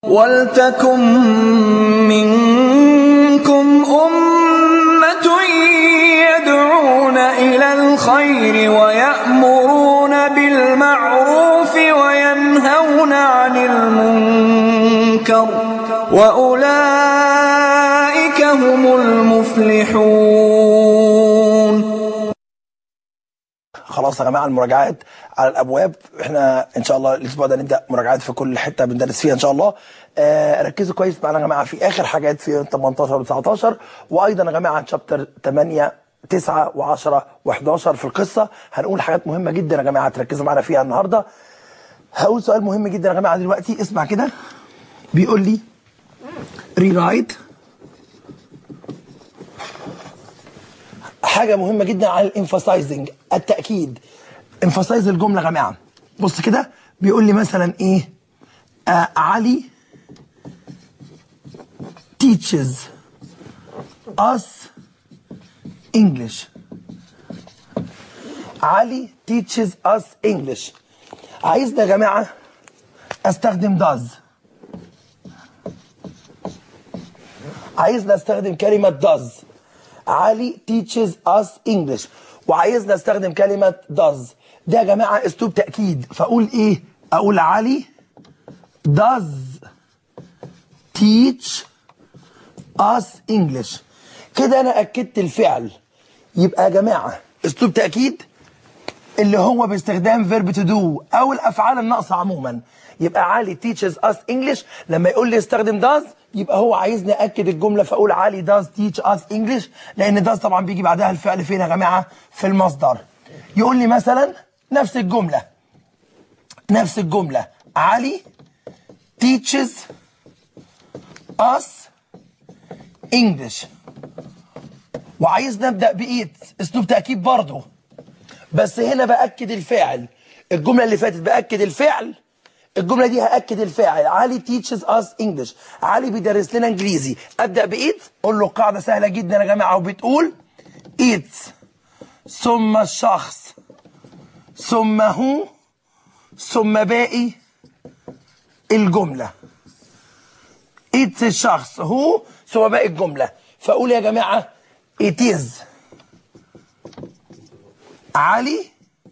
وَلْتَكُن مِّنكُمْ أُمَّةٌ يَدْعُونَ إِلَى الْخَيْرِ وَيَأْمُرُونَ بِالْمَعْرُوفِ وَيَنْهَوْنَ عَنِ الْمُنكَرِ ۚ وَأُولَٰئِكَ هُمُ الْمُفْلِحُونَ خلاص يا جماعه المراجعات على الابواب احنا ان شاء الله الاسبوع ده نبدا مراجعات في كل حته بندرس فيها ان شاء الله آه ركزوا كويس معانا يا جماعه في اخر حاجات في 18 و 19 وايضا يا جماعه شابتر 8 9 و10 و11 في القصه هنقول حاجات مهمه جدا يا جماعه تركزوا معانا فيها النهارده هقول سؤال مهم جدا يا جماعه دلوقتي اسمع كده بيقول لي ريرايت حاجه مهمه جدا على الانفاسايزنج التاكيد انفاسايز الجمله يا جماعه بص كده بيقول لي مثلا ايه آه علي teaches us English علي teaches us English عايزنا يا جماعه استخدم does عايزنا استخدم كلمه does علي teaches us English وعايزنا استخدم كلمة does ده يا جماعة اسلوب تأكيد فأقول ايه أقول علي does teach us English كده أنا أكدت الفعل يبقى يا جماعة اسلوب تأكيد اللي هو باستخدام verb to do أو الأفعال الناقصة عموما يبقى علي teaches us English لما يقول لي استخدم does يبقى هو عايزني أكد الجملة فأقول علي does teach us English لأن does طبعا بيجي بعدها الفعل فين يا جماعة في المصدر يقول لي مثلا نفس الجملة نفس الجملة علي teaches us English وعايز نبدأ بإيت اسلوب تأكيد برضه بس هنا بأكد الفاعل الجملة اللي فاتت بأكد الفعل الجملة دي هأكد الفاعل علي teaches us English علي بيدرس لنا انجليزي ابدأ بإيت اقول له قاعدة سهلة جدا يا جماعة وبتقول إيت ثم الشخص ثم هو ثم باقي الجملة إيت الشخص هو ثم باقي الجملة فأقول يا جماعة it is علي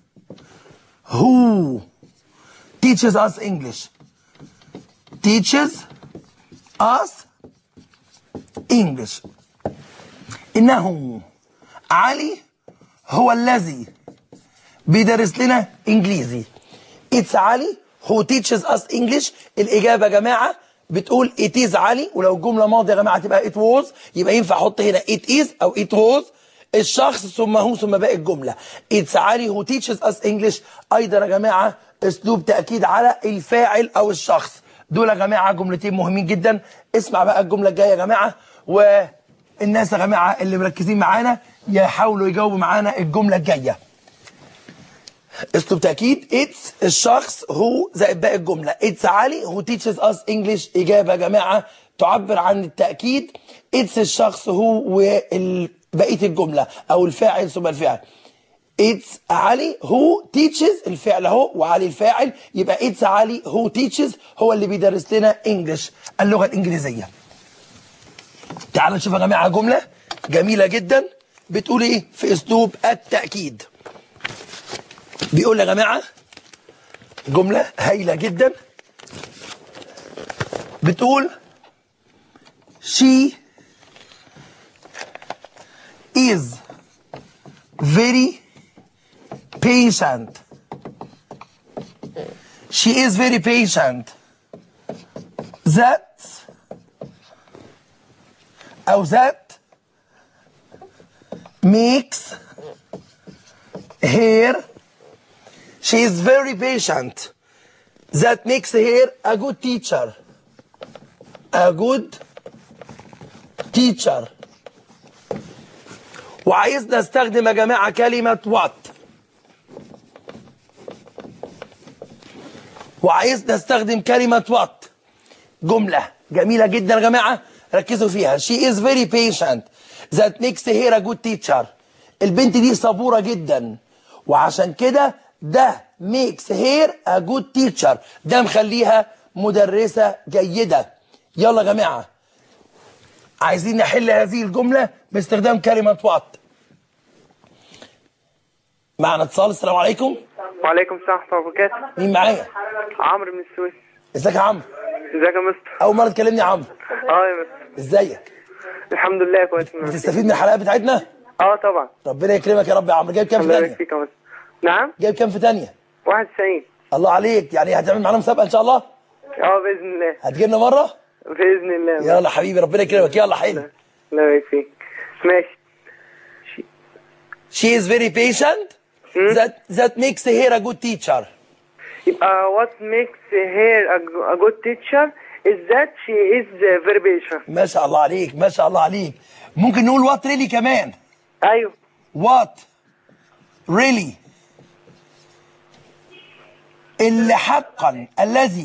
who teaches us English teaches us English إنه علي هو الذي بيدرس لنا إنجليزي It's علي who teaches us English الإجابة يا جماعة بتقول it is علي ولو الجملة ماضية يا جماعة تبقى it was يبقى ينفع أحط هنا it is أو it was الشخص ثم هو ثم باقي الجملة It's علي who teaches us English أيضا يا جماعة اسلوب تأكيد على الفاعل أو الشخص دول يا جماعة جملتين مهمين جدا اسمع بقى الجملة الجاية يا جماعة والناس يا جماعة اللي مركزين معانا يحاولوا يجاوبوا معانا الجملة الجاية اسلوب تأكيد it's الشخص هو زائد باقي الجملة it's علي who teaches us English إجابة يا جماعة تعبر عن التأكيد it's الشخص هو وبقية الجملة أو الفاعل ثم الفعل It's علي who teaches الفعل اهو وعلي الفاعل يبقى it's علي who teaches هو اللي بيدرس لنا English اللغة الإنجليزية تعالوا نشوف يا جماعة جملة جميلة جدا بتقول ايه في اسلوب التأكيد بيقول يا جماعة جملة هايلة جدا بتقول she is very patient. She is very patient. That أو that makes her she is very patient. That makes her a good teacher. A good teacher. وعايزنا نستخدم يا جماعة كلمة what وعايزنا نستخدم كلمة what جملة جميلة جدا يا جماعة ركزوا فيها she is very patient that makes her a good teacher البنت دي صبورة جدا وعشان كده ده makes her a good teacher ده مخليها مدرسة جيدة يلا يا جماعة عايزين نحل هذه الجملة باستخدام كلمة وات معنا اتصال السلام عليكم وعليكم السلام ورحمة الله وبركاته مين معايا عمرو من السويس ازيك يا عمرو ازيك يا مستر اول مرة تكلمني يا عمرو اه يا مستر ازيك الحمد لله كويس بتستفيد من الحلقات بتاعتنا اه طبعا ربنا يكرمك يا رب يا عمرو جايب كام في الله يبارك تانية فيك يا مستر نعم جايب كام في تانية 91 الله عليك يعني هتعمل معانا مسابقة ان شاء الله اه بإذن الله هتجيلنا مرة بإذن الله يلا حبيبي ربنا يكرمك يلا حلو الله يبارك فيك ماشي She is very patient. That that makes her a good teacher. يبقى what makes her a, a good teacher is that she is uh, very patient ما شاء الله عليك ما شاء الله عليك ممكن نقول what really كمان ايوه what really اللي حقا الذي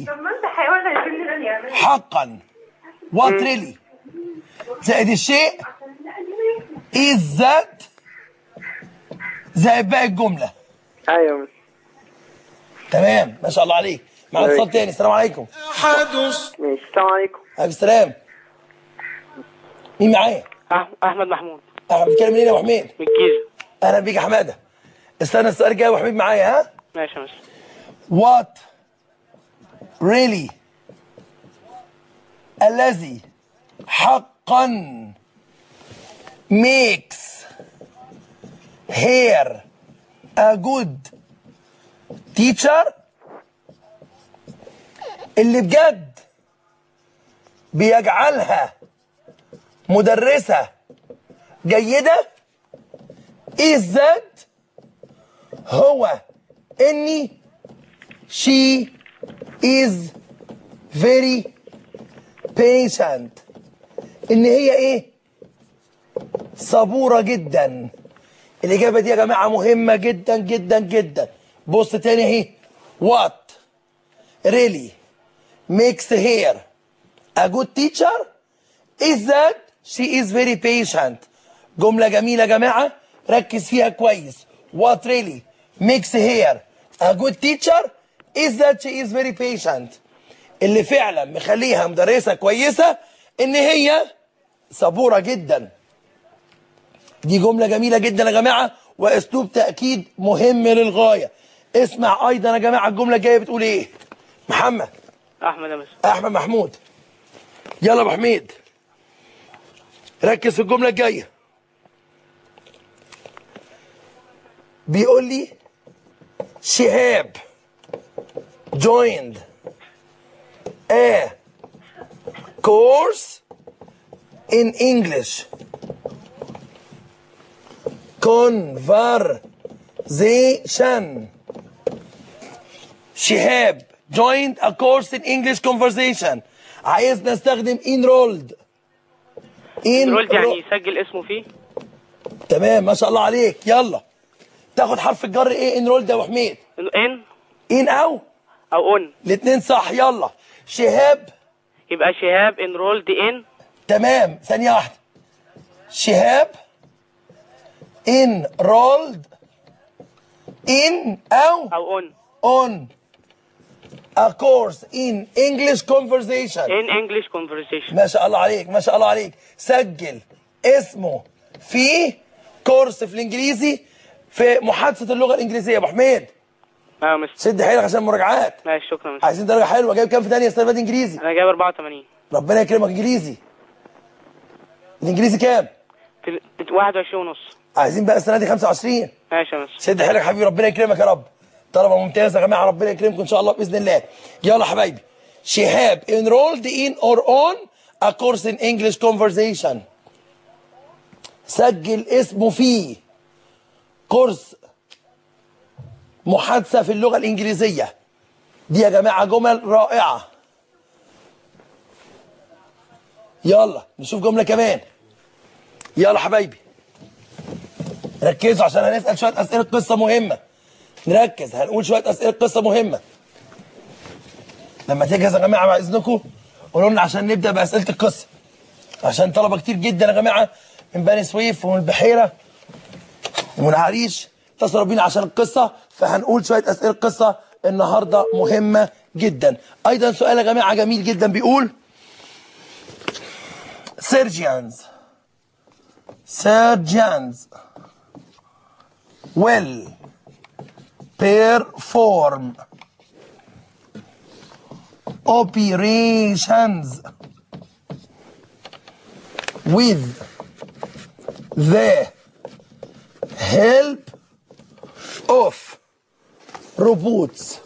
حقا what really زائد الشيء is that زائد باقي الجملة ايوه يا مستر تمام ما شاء الله عليك معنا اتصال تاني السلام عليكم ماشي السلام عليكم عليكم السلام مين معايا؟ أح- احمد محمود احنا بنتكلم منين يا ابو حميد؟ من الجيزه اهلا بيك يا حماده استنى السؤال الجاي يا ابو حميد معايا ها؟ ماشي يا مستر What really الذي حقا makes her a good teacher اللي بجد بيجعلها مدرسة جيدة is that هو اني she is very patient ان هي ايه صبورة جدا الاجابة دي يا جماعة مهمة جدا جدا جدا بص تاني اهي what really makes her a good teacher is that she is very patient جملة جميلة يا جماعة ركز فيها كويس what really makes her a good teacher is that she is very patient اللي فعلا مخليها مدرسة كويسة ان هي صبورة جدا دي جملة جميلة جدا يا جماعة واسلوب تأكيد مهم للغاية اسمع ايضا يا جماعة الجملة الجاية بتقول ايه محمد احمد يا مستر احمد محمود يلا يا ابو حميد ركز في الجمله الجايه بيقول لي شهاب joined a course in English conversation شهاب joined a course in English conversation عايز نستخدم enrolled رولد يعني enrolled. يسجل اسمه فيه تمام ما شاء الله عليك يلا تاخد حرف الجر ايه enrolled يا ابو حميد ان ان او او اون الاثنين صح يلا شهاب يبقى شهاب انرولد ان تمام ثانية واحدة شهاب enrolled in أو او اون on a course in English conversation ان انجلش كونفرسيشن ما شاء الله عليك ما شاء الله عليك سجل اسمه في كورس في الانجليزي في محادثة اللغة الانجليزية يا ابو حميد اه يا مستر شد حيلك عشان المراجعات ماشي شكرا يا مستر عايزين درجة حلوة جايب كام في تانية استاذ مادي انجليزي انا جايب 84 ربنا يكرمك انجليزي الانجليزي كام في ال- 21 ونص عايزين بقى السنة دي 25 ماشي يا مستر شد حيلك يا حبيبي ربنا يكرمك يا رب طلبة ممتازة يا جماعة ربنا يكرمكم إن شاء الله بإذن الله يلا حبايبي شهاب enrolled in or on a course in English conversation سجل اسمه فيه كورس محادثة في اللغة الإنجليزية دي يا جماعة جمل رائعة يلا نشوف جملة كمان يلا حبايبي ركزوا عشان هنسأل شوية أسئلة قصة مهمة نركز هنقول شوية أسئلة قصة مهمة لما تجهز يا جماعة مع إذنكم قولوا لنا عشان نبدأ بأسئلة القصة عشان طلبة كتير جدا يا جماعة من بني سويف ومن البحيرة ومن عريش اتصلوا بينا عشان القصة فهنقول شوية أسئلة قصة النهاردة مهمة جدا ايضا سؤال يا جماعه جميل جدا بيقول surgeons surgeons will perform operations with the help of robots.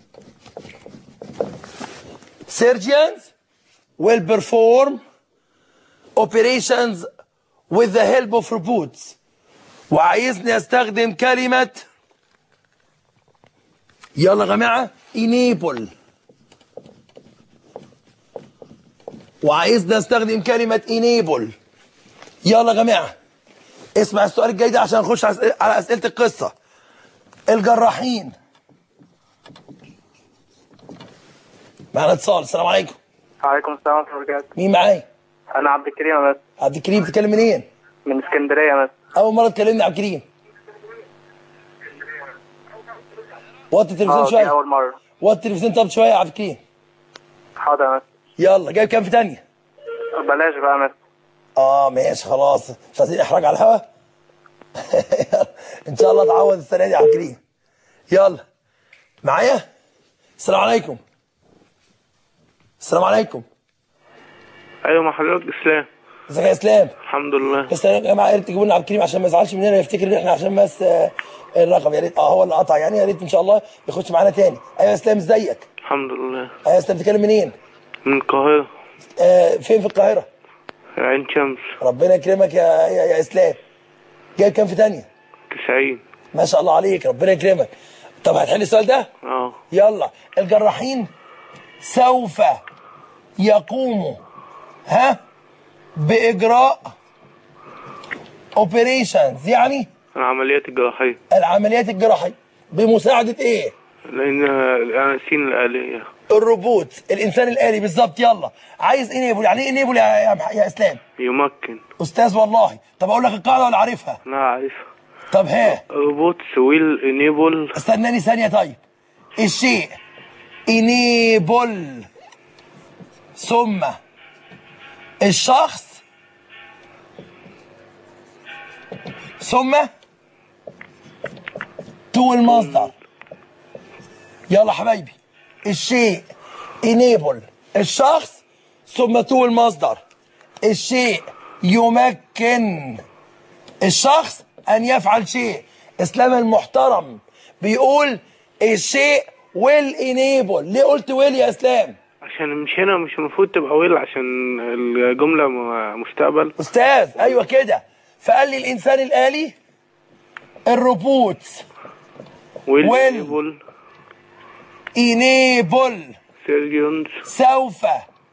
Surgeons will perform operations with the help of robots. وعايزني استخدم كلمة يلا يا جماعة enable وعايزني استخدم كلمة enable يلا يا جماعة اسمع السؤال الجاي ده عشان نخش على أسئلة- على أسئلة القصة الجراحين معنا اتصال السلام عليكم وعليكم السلام ورحمة الله وبركاته مين معايا أنا عبد الكريم يا مس عبد الكريم بتتكلم منين من اسكندرية يا مس اول مره تكلمني عبد الكريم وطي التلفزيون اه دي شويه أول مرة وطي التلفزيون طب شويه يا عبد الكريم حاضر يا مس يلا جايب كام في تانية بلاش بقى يا مس اه ماشي خلاص مش عايزين احراج على الهوا ان شاء الله تعوض السنه دي يا عبد الكريم يلا معايا السلام عليكم السلام عليكم ايوه مع حضرتك اسلام ازيك يا اسلام الحمد لله بس يا جماعه يا ريت تجيبوا لنا عبد الكريم عشان ما يزعلش مننا يفتكر ان احنا عشان بس آه، الرقم يا ريت اه هو اللي قطع يعني يا ريت ان شاء الله يخش معانا تاني ايوه يا اسلام ازيك الحمد لله ايوه يا اسلام بتتكلم منين من القاهرة آه فين في القاهره عين شمس ربنا يكرمك يا يا, يا اسلام جايب كام في تانية تسعين ما شاء الله عليك ربنا يكرمك طب هتحل السؤال ده اه يلا الجراحين سوف يقوموا ها باجراء اوبريشنز يعني العمليات الجراحية العمليات الجراحيه بمساعده ايه لان الاناسين الآلية الروبوت الانسان الالي بالظبط يلا عايز انيبل يعني ايه انيبل يا, يا, مح- يا اسلام يمكن استاذ والله طب اقول لك القاعده ولا عارفها لا عارفها طب ها روبوتس ويل انيبل استناني ثانيه طيب الشيء انيبل ثم الشخص ثم تو المصدر يلا حبايبي الشيء enable الشخص ثم تو المصدر الشيء يمكن الشخص ان يفعل شيء اسلام المحترم بيقول الشيء will enable ليه قلت will يا اسلام عشان مش هنا مش المفروض تبقى ويل عشان الجملة م- مستقبل استاذ ايوه كده فقال لي الانسان الالي الروبوت ويل Will. انيبل enable سيرجنز سوف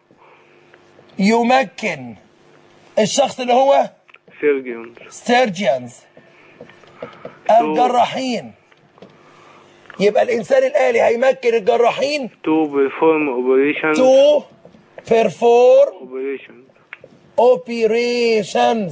يمكن الشخص اللي هو سيرجنز surgeons الجراحين يبقى الانسان الالي هيمكن الجراحين تو بيرفورم اوبريشن to perform اوبريشن operations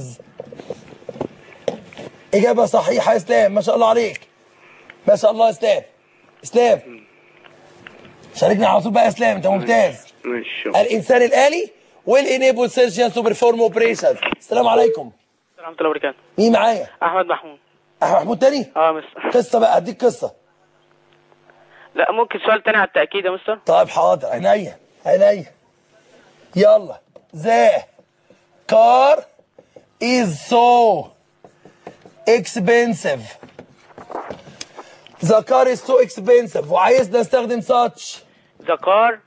اجابه صحيحه يا اسلام ما شاء الله عليك ما شاء الله يا اسلام اسلام شاركنا على طول بقى يا اسلام انت ممتاز ماشي الانسان الالي will enable surgeons to perform operations السلام عليكم ورحمة الله وبركاته مين معايا أحمد محمود احمد محمود تاني اه مستر قصه بقى اديك قصه لا ممكن سؤال تاني على التأكيد يا مستر طيب حاضر عينيا عينيا يلا ذا كار is so expensive the car is so expensive وعايزنا نستخدم such The car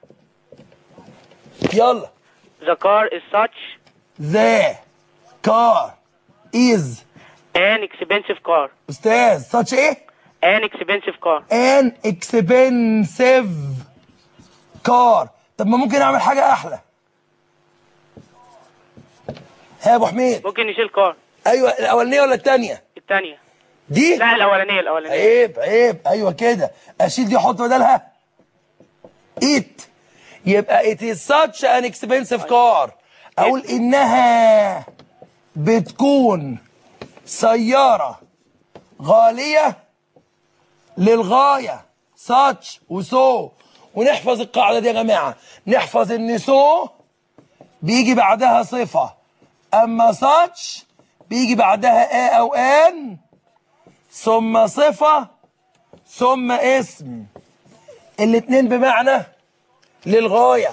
يلا The car is such the car is an expensive car استاذ such ايه an expensive car an expensive car طب ما ممكن اعمل حاجه احلى ها يا ابو حميد ممكن نشيل كار ايوه الاولانيه ولا الثانيه الثانية دي لا الأولانية الأولانية عيب عيب ايوه كده اشيل دي احط بدلها it يبقى it is such an expensive car اقول انها بتكون سيارة غالية للغاية such وسو ونحفظ القاعده دي يا جماعه نحفظ ان سو بيجي بعدها صفه اما such بيجي بعدها a او ان ثم صفه ثم اسم الاتنين بمعنى للغايه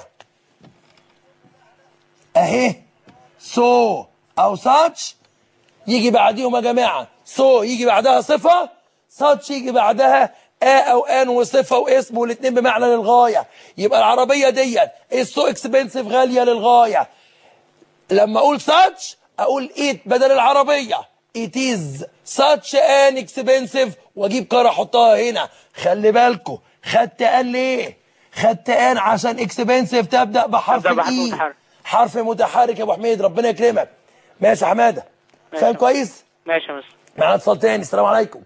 اهي سو او such يجي بعديهم يا جماعه سو يجي بعدها صفه such يجي بعدها ا او ان وصفه واسم والاثنين بمعنى للغايه يبقى العربيه ديت is so expensive غاليه للغايه لما اقول such اقول it بدل العربيه it is such an expensive واجيب كار احطها هنا خلي بالكم خدت ان ليه خدت ان عشان expensive تبدا بحرف تبدأ بحرف الاي متحرك. حرف متحرك يا ابو حميد ربنا يكرمك ماشي يا حماده ماشي فاهم يا كويس ماشي يا مستر معانا اتصال تاني السلام عليكم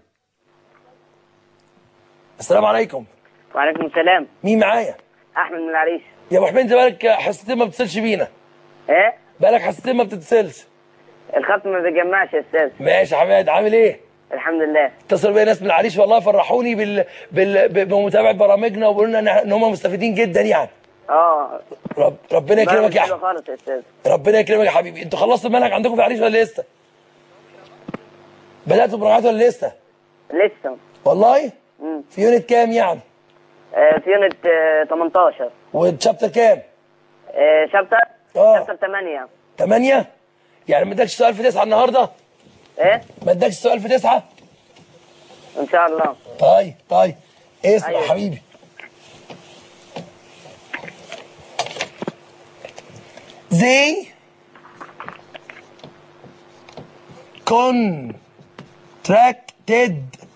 السلام عليكم وعليكم السلام مين معايا احمد من العريش يا ابو حميد انت بقالك حصتين ما بتتصلش بينا ايه بقالك حصتين ما بتتصلش الخط ما بيجمعش يا استاذ ماشي يا حماد عامل ايه الحمد لله اتصل بيا ناس من العريش والله فرحوني بال... بال... ب- بمتابعه برامجنا وبيقولوا لنا ان هم مستفيدين جدا يعني اه رب... ربنا يكرمك يا حلو احمد خالص يا استاذ ربنا يكرمك يا حبيبي انتوا خلصتوا المنهج عندكم في العريش ولا لسه بداتوا مراجعات ولا لسه لسه والله مم. في يونت كام يعني آه في يونت آه 18 والشابتر كام آه شابتر اه. شابتر 8 8 يعني ما ادكش سؤال في تسعة النهارده ايه ما ادكش سؤال في تسعة ان شاء الله طيب طيب اسمع أيوة. حبيبي they contracted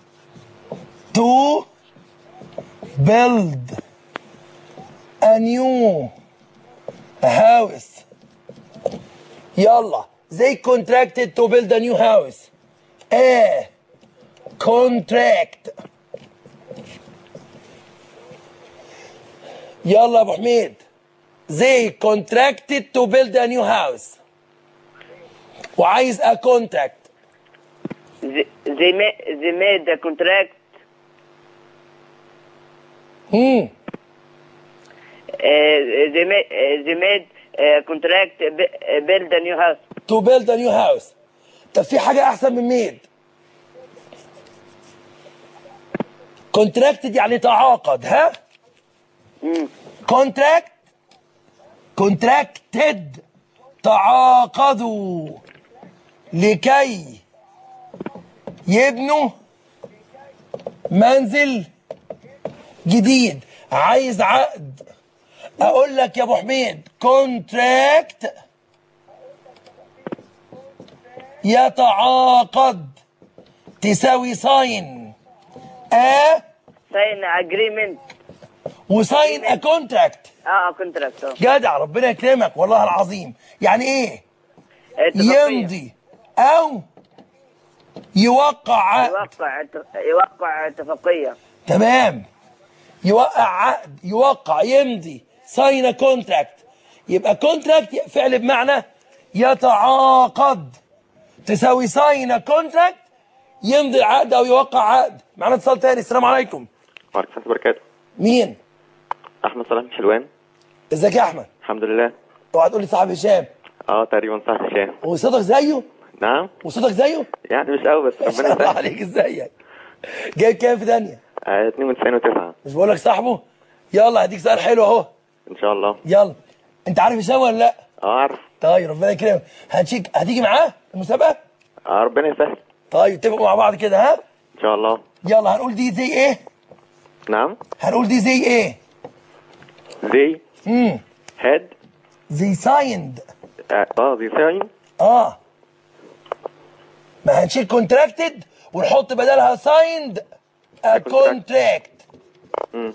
to build a new house يلا they contracted to build a new house a contract يلا يا ابو حميد they contracted to build a new house وعايز a contract they they made they made the contract هم uh, they made uh, they made uh, contract b- uh, build a new house to build a new house طب في حاجة أحسن من ميد contracted يعني تعاقد ها مم. contract contracted تعاقدوا لكي يبنوا منزل جديد عايز عقد اقول لك يا ابو حميد contract يتعاقد تساوي ساين ا sign agreement وساين ا كونتراكت اه كونتراكت اه جدع ربنا يكرمك والله العظيم يعني ايه اتفاقية. يمضي او يوقع عقد يوقع يوقع اتفاقية تمام يوقع عقد يوقع يمضي ساين كونتراكت يبقى كونتراكت فعل بمعنى يتعاقد تساوي ساين كونتراكت يمضي العقد او يوقع عقد معنا اتصال تاني السلام عليكم وعليكم السلام وبركاته مين احمد صلاح من حلوان ازيك يا احمد الحمد لله اوعى تقول لي صاحب هشام اه تقريبا صح هشام وصوتك زيه نعم وصوتك زيه يعني مش قوي بس ما شاء ربنا الله يسهل عليك ازيك جايب كام في دنيا آه 92 و9 مش بقول لك صاحبه يلا هديك سؤال حلو اهو ان شاء الله يلا انت عارف هشام ولا لا اه عارف طيب ربنا يكرمك هتشيك هتيجي معاه المسابقه اه ربنا يسهل طيب اتفقوا مع بعض كده ها ان شاء الله يلا هنقول دي زي ايه نعم هنقول دي زي ايه زي امم هاد زي سايند اه آه، زي ساين اه ما هنشيل كونتراكتد ونحط بدلها سايند ا كونتراكت مم.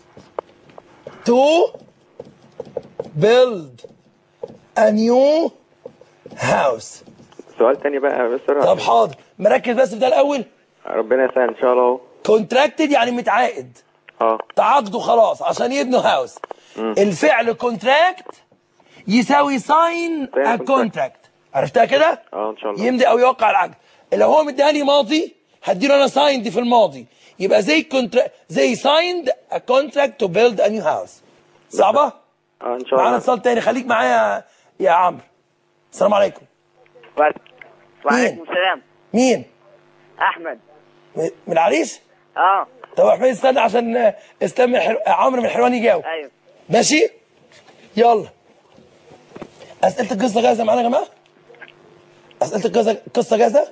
to build a new house سؤال تاني بقى يا مستر طب حاضر مركز بس في ده الاول ربنا يسهل ان شاء الله كونتراكتد يعني متعاقد اه تعاقدوا خلاص عشان يبنوا هاوس الفعل كونتراكت يساوي ساين Sign ا contract. كونتراكت عرفتها كده اه ان شاء الله يمضي او يوقع العقد لو هو مديهاني ماضي هديله انا ساين دي في الماضي يبقى زي كونتراكت زي signed a contract to build a new house صعبه اه ان شاء معانا الله اتصال تاني خليك معايا يا عمرو السلام عليكم وعليكم السلام مين احمد م- من العريش اه طب يا حميد استنى عشان آه، اسلام من حلو... آه، عمرو من حلوان يجاوب ايوه ماشي يلا اسئله القصه جاهزه معانا يا جماعه اسئله القصه القصه جاهزه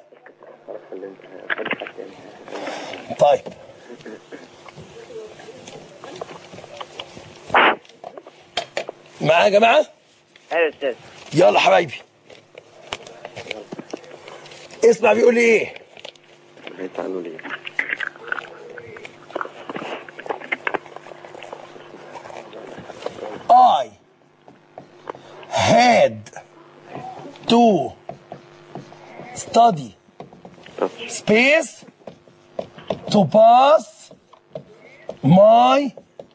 طيب معايا يا جماعه ايوه يا استاذ يلا حبايبي اسمع بيقول لي ايه تعالوا ليه I had to study space to pass my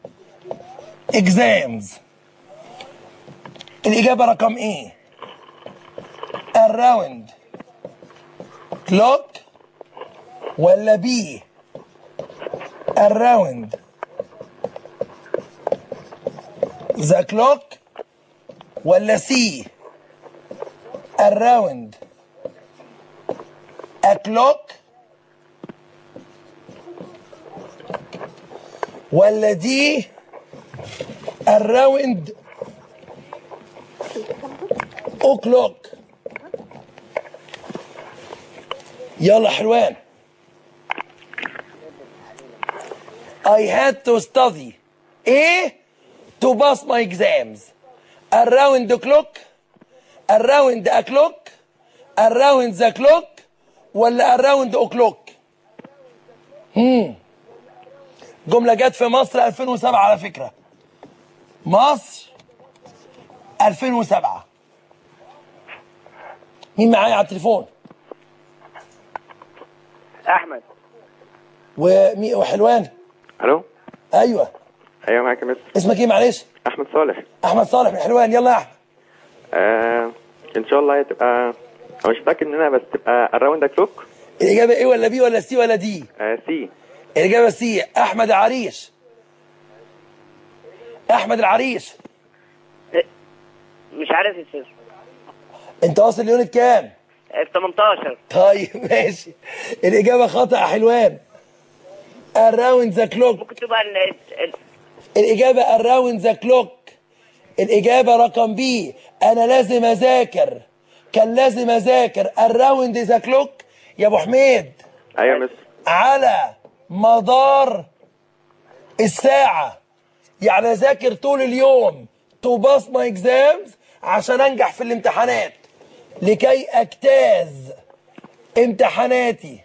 exams. الإجابة رقم إيه؟ around clock ولا B around the clock ولا C around a clock ولا دي around o'clock يلا حلوان I had to study ايه to pass my exams around the clock around a clock around the clock ولا around o'clock هم جملة جت في مصر 2007 على فكرة مصر 2007 مين معايا على التليفون احمد ومي وحلوان الو ايوه ايوه معاك يا مستر اسمك ايه معلش احمد صالح احمد صالح من حلوان يلا يا احمد آه ان شاء الله هتبقى أنا مش متاكد منها بس تبقى اراوند ذا كلوك الاجابه ايه ولا بي ولا سي ولا دي سي الاجابه سي احمد العريش احمد العريش مش عارف يا استاذ انت واصل ليونت كام ال 18 طيب ماشي الاجابه خطا يا حلوان around the clock ممكن تبقى ال- ال- الاجابه around the clock الاجابه رقم بي انا لازم اذاكر كان لازم اذاكر around the clock يا ابو حميد ايوه يا مستر على مدار الساعة يعني أذاكر طول اليوم تو باس ماي اكزامز عشان أنجح في الامتحانات لكي أجتاز امتحاناتي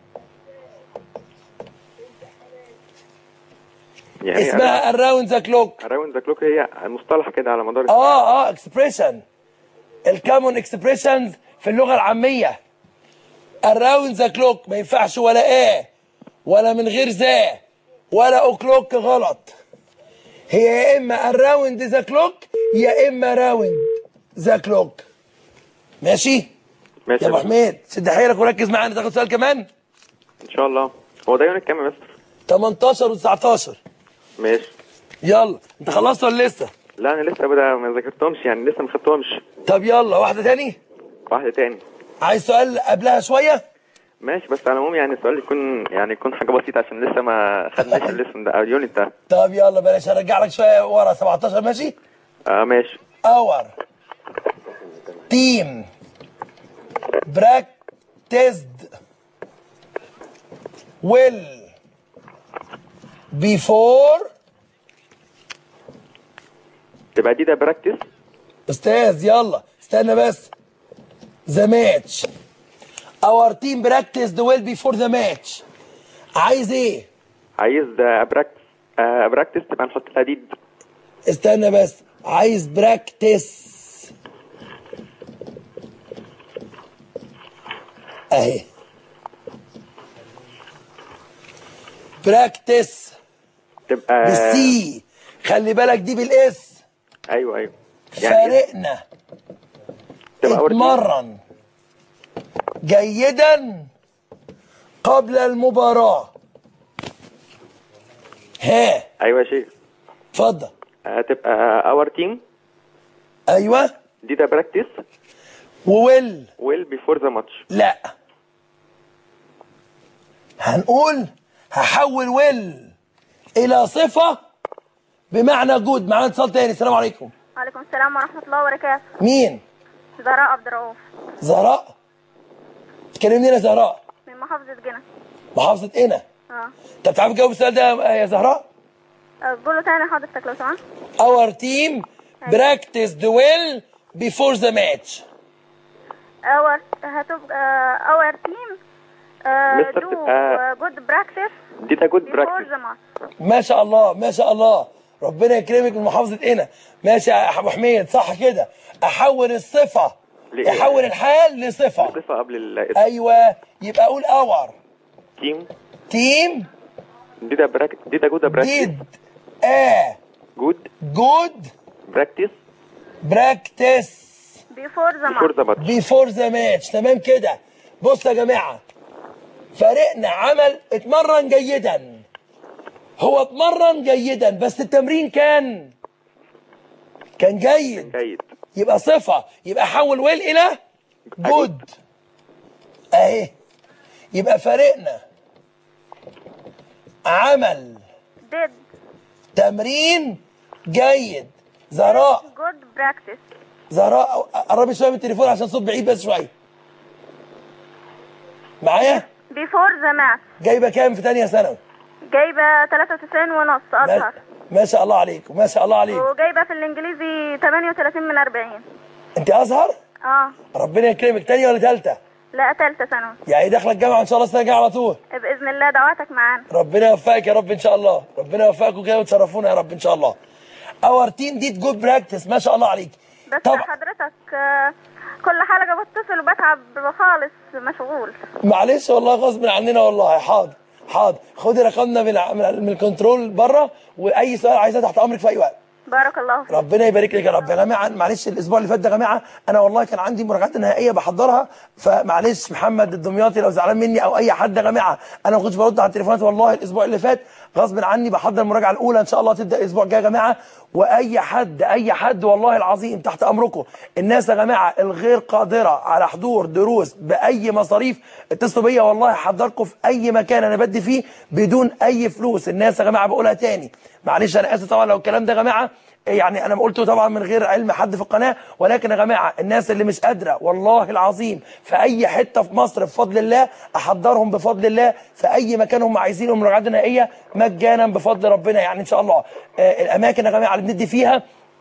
يعني اسمها around the clock اراوند ذا كلوك هي مصطلح كده على مدار اه اه اكسبريشن الكامون اكسبريشنز في اللغه العاميه around the clock ما ينفعش ولا ايه ولا من غير ذا ولا اوكلوك غلط هي يا اما around the clock يا اما round the clock ماشي ماشي يا ابو يا مستر. حميد شد حيلك وركز معانا تاخد سؤال كمان ان شاء الله هو ده يونت كام يا مستر 18 و19 ماشي يلا انت خلصت ولا لسه لا انا لسه ابدا ما ذاكرتهمش يعني لسه ما خدتهمش طب يلا واحده تاني واحده تاني عايز سؤال قبلها شويه ماشي بس على العموم يعني السؤال يكون يعني يكون حاجه بسيطه عشان لسه ما خدناش الليسن ده او اليونت ده طب يلا بلاش ارجع لك شويه ورا 17 ماشي اه ماشي our team practiced well before تبقى دي ده براكتس استاذ يلا استنى بس the match our team practiced well before the match عايز ايه عايز براكتس آه براكتس تبقى نحط لها ديد استنى بس عايز براكتس اهي براكتس تبقى بالسي خلي بالك دي بالاس ايوه ايوه يعني فارقنا تبقى أول اتنين. اتمرن جيدا قبل المباراة ها ايوه يا شيخ اتفضل هتبقى اور تيم ايوه did a practice وويل well before the match لا هنقول هحول ويل الى صفه بمعنى جود معانا اتصال تاني السلام عليكم وعليكم السلام ورحمة الله وبركاته مين زهراء عبد الرؤوف زهراء تكلمني يا زهراء من محافظة جنة محافظه هنا اه طب تعرف تجاوب السؤال ده يا زهراء آه، قوله تاني حضرتك لو سمحت our team practiced well before the match اور هتبقى اور تيم مستر دو تبقى- جود براكتس did a good بيفور practice ذا ماتش ما شاء الله ما شاء الله ربنا يكرمك من محافظة هنا ماشي يا ابو حميد صح كده احول الصفة لإيه؟ احول الحال لصفة صفة قبل الاسم ايوه يبقى اقول اور تيم تيم did a practice did a good practice ديد ا good جود practice براكتس بيفور ذا before ماتش the match بيفور ذا ماتش تمام كده بص يا جماعه فريقنا عمل اتمرن جيدا هو اتمرن جيدا بس التمرين كان كان جيد جيد يبقى صفه يبقى حول ويل الى جود اهي يبقى فريقنا عمل ديد تمرين جيد زهراء جود براكتس زهراء قربي شويه من التليفون عشان صوت بعيد بس شويه معايا بيفور ذا ماتش جايبه كام في تانية ثانوي جايبة 93 ونص ما, أزهر ما شاء الله عليكم ما شاء الله عليكم وجايبة في الإنجليزي 38 من 40 انت ازهر اه ربنا يكرمك تانية ولا تالتة لا تالتة ثانوي يعني داخله الجامعه ان شاء الله السنه الجايه على طول بإذن الله دعواتك معانا ربنا يوفقك يا رب ان شاء الله ربنا يوفقكم كده وتشرفونا يا رب ان شاء الله اور تيم ديد جود براكتس ما شاء الله عليك بس طبعا حضرتك آه، كل حلقة بتصل وبتعب خالص مشغول معلش والله غصب عننا والله حاضر حاضر خدي رقمنا من من, من الكنترول بره واي سؤال عايزاه تحت امرك في اي وقت بارك الله فيك ربنا يبارك لك يا رب يا جماعه معلش الاسبوع اللي فات ده يا جماعه انا والله كان عندي مراجعات نهائيه بحضرها فمعلش محمد الدمياطي لو زعلان مني او اي حد يا جماعه انا ما كنتش برد على التليفونات والله الاسبوع اللي فات غصب عني بحضر المراجعه الاولى ان شاء الله تبدا الاسبوع الجاي يا جماعه واي حد اي حد والله العظيم تحت امركم الناس يا جماعه الغير قادره على حضور دروس باي مصاريف اتصلوا بيا والله هحضركم في اي مكان انا بدي فيه بدون اي فلوس الناس يا جماعه بقولها تاني معلش انا اسف طبعا لو الكلام ده يا جماعه يعني انا قلته طبعا من غير علم حد في القناه ولكن يا جماعه الناس اللي مش قادره والله العظيم في اي حته في مصر بفضل الله احضرهم بفضل الله في اي مكان هم عايزينه مراجعات نهائيه مجانا بفضل ربنا يعني ان شاء الله آه الاماكن يا جماعه اللي بندي فيها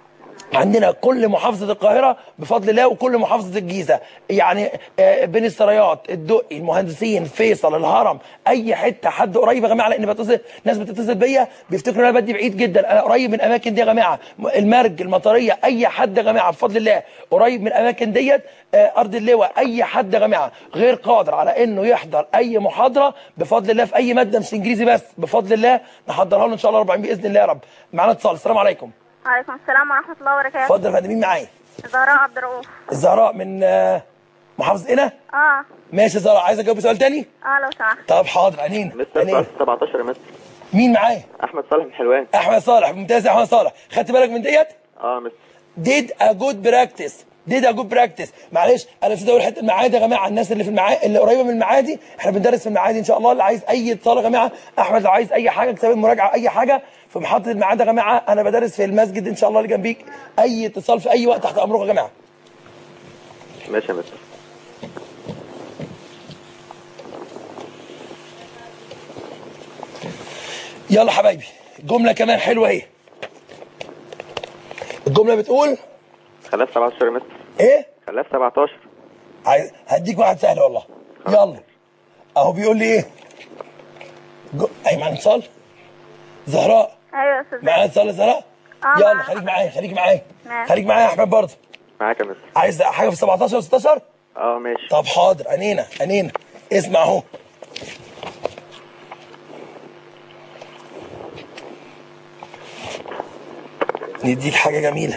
عندنا كل محافظة القاهرة بفضل الله وكل محافظة الجيزة يعني آه، بين السرايات الدقي المهندسين فيصل الهرم اي حتة حد قريب يا جماعة لان بتصل ناس بتتصل بيا بيفتكروا ان انا بدي بعيد جدا انا قريب من الاماكن دي يا جماعة المرج المطرية اي حد يا جماعة بفضل الله قريب من الاماكن ديت آه، ارض اللواء اي حد يا جماعة غير قادر على انه يحضر اي محاضرة بفضل الله في اي مادة مش انجليزي بس بفضل الله نحضرها له ان شاء الله 40 باذن الله يا رب معانا اتصال السلام عليكم وعليكم السلام ورحمة الله وبركاته اتفضل يا فندم مين معايا زهراء عبد الرؤوف الزهراء من آه، محافظة هنا اه ماشي يا زهراء عايز اجاوب سؤال تاني اه لو سمحت طب حاضر عينينا مستر عينينا سؤال 17 يا مستر مين معايا احمد صالح من حلوان احمد صالح ممتاز يا احمد صالح خدت بالك من ديت اه مستر did a good practice did a good practice معلش انا نسيت اقول حته المعادي يا جماعه الناس اللي في المعادي اللي قريبه من المعادي احنا بندرس في المعادي ان شاء الله اللي عايز اي اتصال يا جماعه احمد لو عايز اي حاجه كتاب المراجعه اي حاجه في محطه المعادي يا جماعه انا بدرس في المسجد ان شاء الله اللي جنبيك اي اتصال في اي وقت تحت امركم يا جماعه ماشي يا مستر يلا حبايبي جمله كمان حلوه اهي الجمله بتقول خلاف 17 يا مستر ايه خلاف 17 عايز هديك واحد سهل والله يلا اهو بيقول لي ايه جو... اي معانا اتصال زهراء ايوه يا استاذ معانا اتصال يا زهراء آه، يلا معاك. خليك معايا خليك معايا ماشي. خليك معايا يا احمد برضه معاك يا مستر عايز حاجه في 17 و 16 اه ماشي طب حاضر عينينا عينينا اسمع اهو نديك حاجه جميله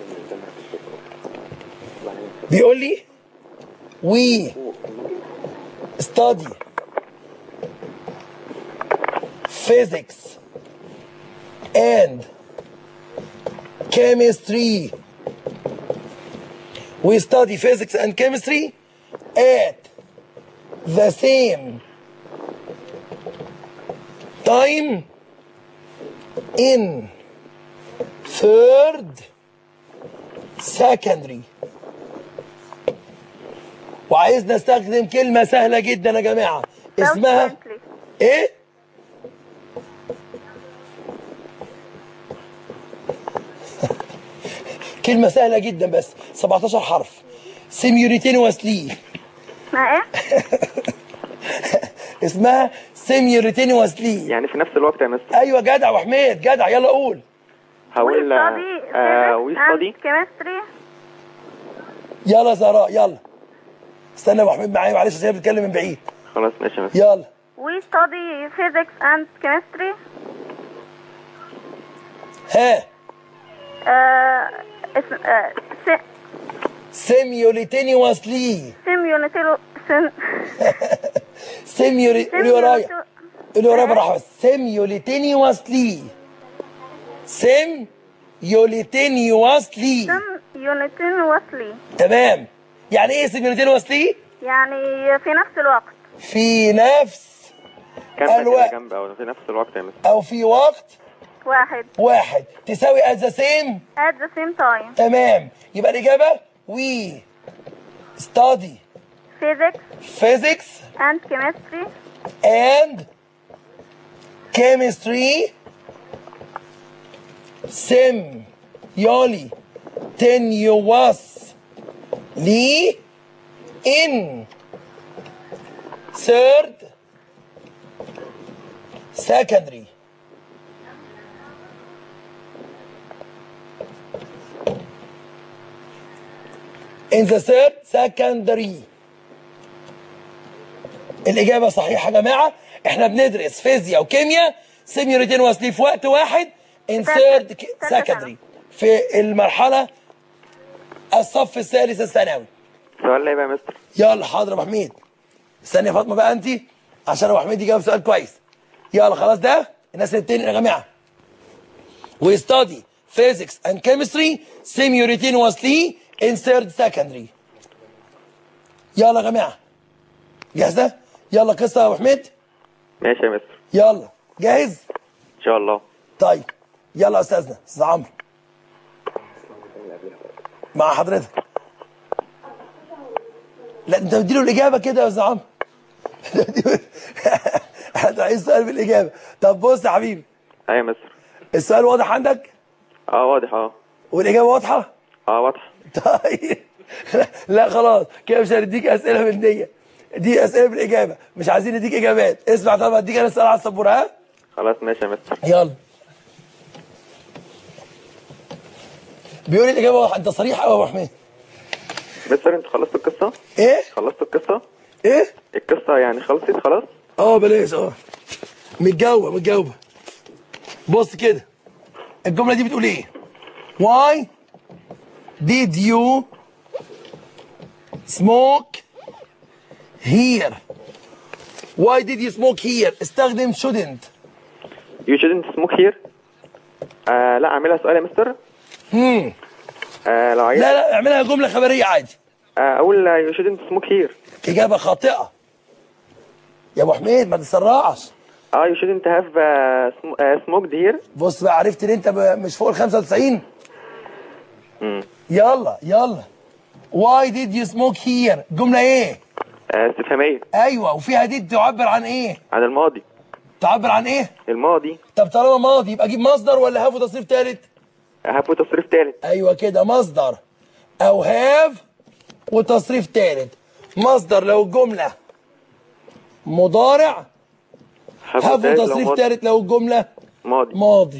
بيقول لي we study physics and chemistry we study physics and chemistry at the same time in third secondary وعايز نستخدم كلمة سهلة جدا يا جماعة اسمها Subsequently. ايه؟ كلمة سهلة جدا بس 17 حرف سيميوريتينوسلي اسمها ايه؟ اسمها سيميوريتينوسلي يعني في نفس الوقت يا مستر ايوه جدع وحميد جدع يلا قول هقول وي ستادي كيمستري يلا يا زهراء يلا استنى يا ابو حميد معايا معلش عشان هي بتتكلم من بعيد خلاص ماشي يا مستر يلا We study physics and chemistry. ها Uh, اسم, uh, sim, سيميوريتينوسلي simultaneous, sim, سيميوري قولي ورايا simultaneous, قولي ورايا بالراحه سيميوليتينيوسلي سيم يوليتينيوسلي simultaneously. تمام يعني ايه سيميوليتينيوسلي يعني في نفس الوقت. في نفس كام كده الوقت. جنب او في نفس الوقت يا مستر او في وقت واحد. واحد تساوي at the same At the same time. تمام يبقى الاجابه we study Physics physics and chemistry and chemistry sim يولي tenuously in third secondary in the third secondary الإجابة صحيحة يا جماعة احنا بندرس فيزياء وكيمياء سيميوريتينوسلي في وقت واحد in third تالتة secondary في المرحلة الصف الثالث الثانوي سؤال ايه بقى يا مستر يلا حاضر يا ابو حميد استني يا فاطمه بقى انت عشان ابو حميد يجاوب سؤال كويس يلا خلاص ده الناس اللي بتنقل يا جماعه we study physics and chemistry simultaneously in third secondary يلا يا جماعه جاهزه يلا قصه يا ابو حميد ماشي يا مستر يلا جاهز ان شاء الله طيب يلا يا استاذنا استاذ عمرو مع حضرتك لا انت مديله الاجابه كده يا استاذ عمرو انت عايز سؤال بالاجابه طب بص يا حبيبي ايوه يا مستر السؤال واضح عندك اه واضح اه والاجابه واضحه اه واضح طيب لا خلاص كده مش هنديك اسئله من دي دي اسئله بالاجابه مش عايزين نديك اجابات اسمع طب اديك انا السؤال على السبوره ها خلاص ماشي يا مستر يلا بيقول الاجابه واضحه انت صريح قوي يا ابو حميد مستر انتوا خلصتوا القصة ايه خلصتوا القصة ايه القصة يعني خلصت خلاص اه بلاش اه متجاوبه متجاوبه بص كده الجمله دي بتقول ايه why did you smoke here why did you smoke here استخدم shouldn't you shouldn't smoke here آه لا اعملها سؤال يا مستر مم. آه لو عايز لا لا اعملها جمله خبريه عادي آه اقول آه، you shouldn't smoke here اجابه خاطئه يا ابو حميد ما تسرعش اه you shouldn't have uh, sm- uh, smoked here بص بقى عرفت ان انت ب- مش فوق ال 95 مم. يلا يلا why did you smoke here جمله ايه آه استفهامية ايوه وفيها دي تعبر عن ايه عن الماضي تعبر عن ايه الماضي طب طالما ماضي يبقى اجيب مصدر ولا هاف وتصريف ثالث هاف تصريف ثالث ايوه كده مصدر او هاف وتصريف ثالث مصدر لو الجمله مضارع هاف ثالث لو وتصريف ماضي. ثالث لو الجمله ماضي ماضي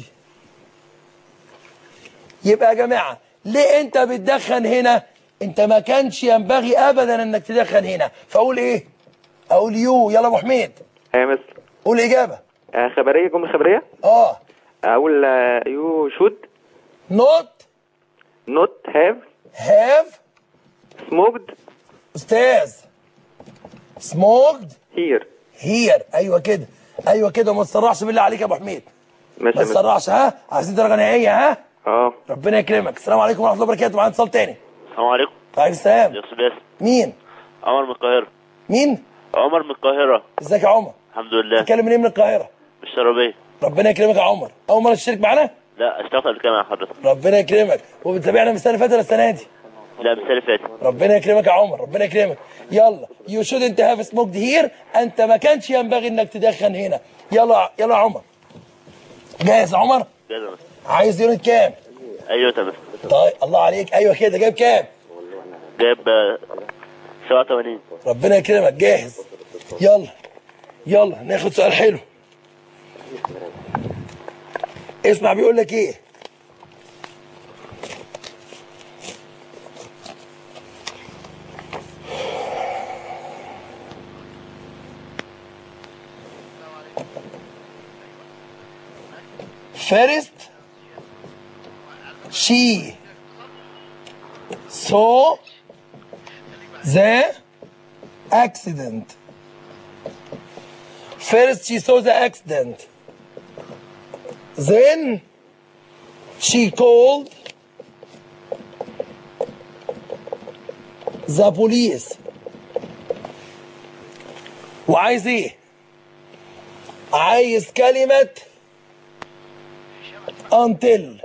يبقى يا جماعه ليه انت بتدخن هنا انت ما كانش ينبغي ابدا انك تدخن هنا فاقول ايه اقول يو يلا ابو حميد آه يا مستر قول اجابه آه خبرية جملة خبرية اه اقول آه you should نوت not have هاف smoked استاذ سموكد here هير ايوه كده ايوه كده وما تسرعش بالله عليك يا ابو حميد ماشي ما يا مستر تسرعش ها عايزين درجه نهائيه ها اه ربنا يكرمك السلام عليكم ورحمه الله وبركاته معانا اتصال تاني السلام عليكم عليكم السلام يا استاذ باسم مين عمر من القاهرة مين عمر من القاهرة ازيك يا عمر الحمد لله بتكلم منين من القاهره مش شرابية ربنا يكرمك يا عمر اول مره تشترك معانا لا اشتغلت قبل كده مع حضرتك ربنا يكرمك وبتتابعنا من السنه اللي فاتت ولا السنه دي لا من السنة اللي فاتت ربنا يكرمك يا عمر ربنا يكرمك يلا يو شود انت هاف سموكد هير انت ما كانش ينبغي انك تدخن هنا يلا يلا يا عمر جاهز يا عمر جاهز يا مستر. عايز يونت كام ايوه تمام طيب الله عليك ايوه كده جايب كام جايب آه، 87 ربنا يكرمك جاهز يلا يلا ناخد سؤال حلو اسمع بيقول لك ايه First, she saw the accident. First, she saw the accident. Then, she called the police. وعايز ايه؟ عايز كلمة until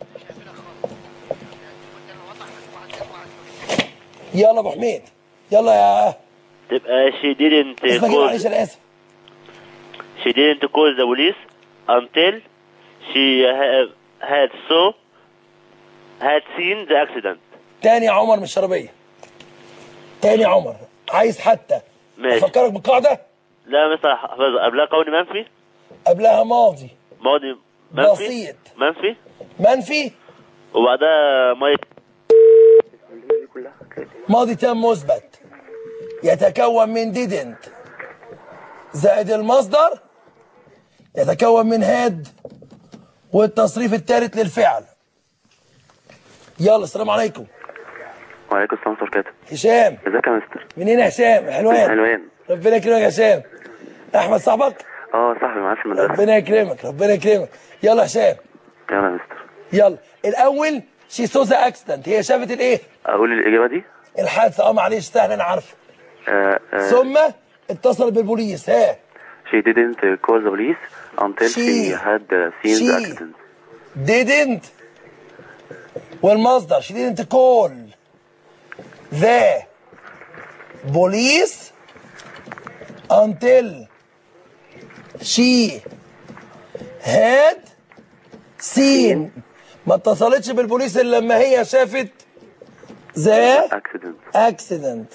يلا ابو حميد يلا يا تبقى she didn't اسمك ايه معلش call انا اسف she didn't call the police until she ha- had saw had seen the accident تاني يا عمر مش شربية تاني يا عمر عايز حتى ماشي افكرك بالقاعدة لا مثلا حفظ قبلها قول منفي قبلها ماضي ماضي منفي بسيط. منفي منفي وبعدها ماضي ماضي تام مثبت يتكون من didn't زائد المصدر يتكون من had والتصريف الثالث للفعل يلا السلام عليكم وعليكم السلام ورحمة الله وبركاته هشام ازيك يا مستر منين يا هشام حلوان حلوان ربنا يكرمك يا هشام احمد صاحبك اه صاحبي معاه في المدرسة ربنا يكرمك ربنا يكرمك يلا يا هشام يلا يا مستر يلا الاول شي سو ذا اكسيدنت هي شافت الايه اقول الإجابة دي الحادثه اه معلش سهل انا عارف آه آه ثم اتصل بالبوليس ها she didn't call the police until she, She- had uh, seen she- the accident didn't والمصدر she didn't call the police until she had seen ما اتصلتش بالبوليس الا لما هي شافت the accident accident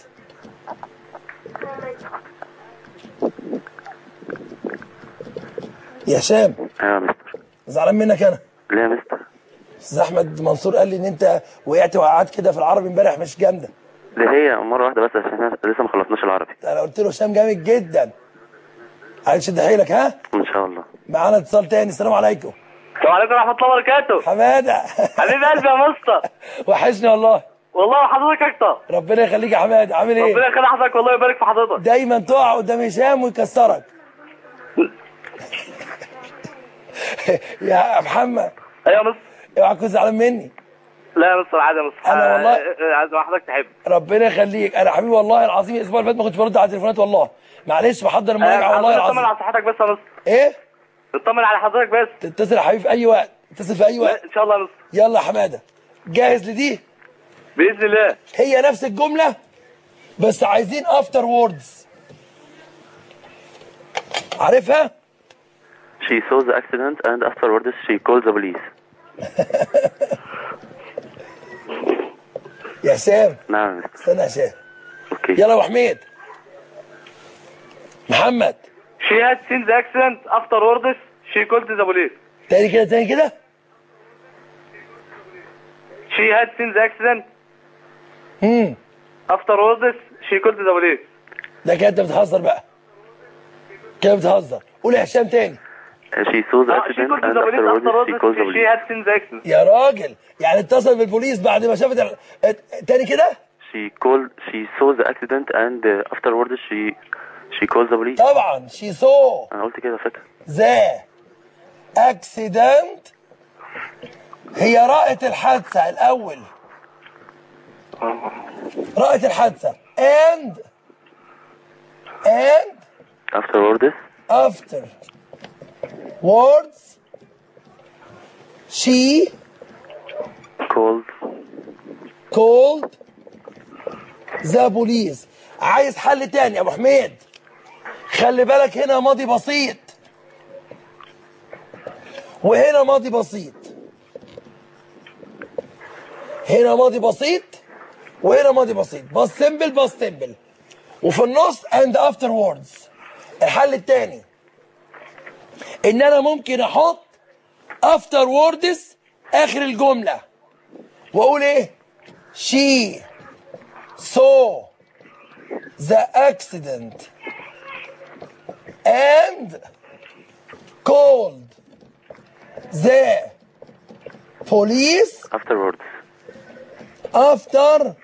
يا هشام ايوه يا مستر زعلان منك انا ليه يا مستر استاذ احمد منصور قال لي ان انت وقعت وقعات كده في العربي امبارح مش جامده ده هي مرة واحدة بس عشان احنا لسه ما خلصناش العربي انا قلت له هشام جامد جدا عايز تشد حيلك ها ان شاء الله معانا اتصال تاني السلام عليكم السلام عليكم ورحمة الله وبركاته حماده حبيب قلبي يا مستر وحشني والله والله حضرتك أكتر ربنا يخليك يا حماده عامل ربنا ايه يخلي حضرتك والله يبارك في حضرتك دايما تقع قدام هشام ويكسرك يا محمد أيوة يا مستر اوعى تكون زعلان مني لا يا مستر عادي يا مستر أنا والله- آه، آه، عايز ما حضرتك تحب ربنا يخليك انا حبيبي والله العظيم الاسبوع اللي فات ما كنتش برد على التليفونات والله معلش بحضر المراجعه والله اطمن العظيم على صحتك بس يا مستر ايه اطمن على حضرتك بس تتصل يا حبيبي في اي وقت اتصل في اي وقت ان شاء الله يا مستر يلا يا حماده جاهز لدي باذن الله هي نفس الجمله بس عايزين افتر ووردز عارفها she saw the accident and afterwards she called the police يا هشام نعم يا مستر استنى يا هشام اوكي يلا يا ابو حميد محمد she had seen the accident afterwards she called the police تاني كده تاني كده she had seen the accident امم afterwards she called the police ده كده انت بتهزر بقى كده بتهزر قول يا هشام تاني she saw the آه، she accident called and the police afterwards she afterwards called the she police had seen the accident يا راجل يعني اتصل بالبوليس بعد ما شافت ال... ات- تاني كده she called she saw the accident and uh, afterwards she she called the police طبعا شي سو انا قلت كده فاكر ذا accident هي رائة الحادثة الأول رائة الحادثة and and Afterwards, after words she called called the police عايز حل تاني يا ابو حميد خلي بالك هنا ماضي بسيط وهنا ماضي بسيط هنا ماضي بسيط وهنا ماضي بسيط باص سيمبل باص سيمبل وفي النص اند افتر ووردز الحل التاني ان انا ممكن احط افتر ووردز اخر الجمله واقول ايه she saw the accident and called the police afterwards. after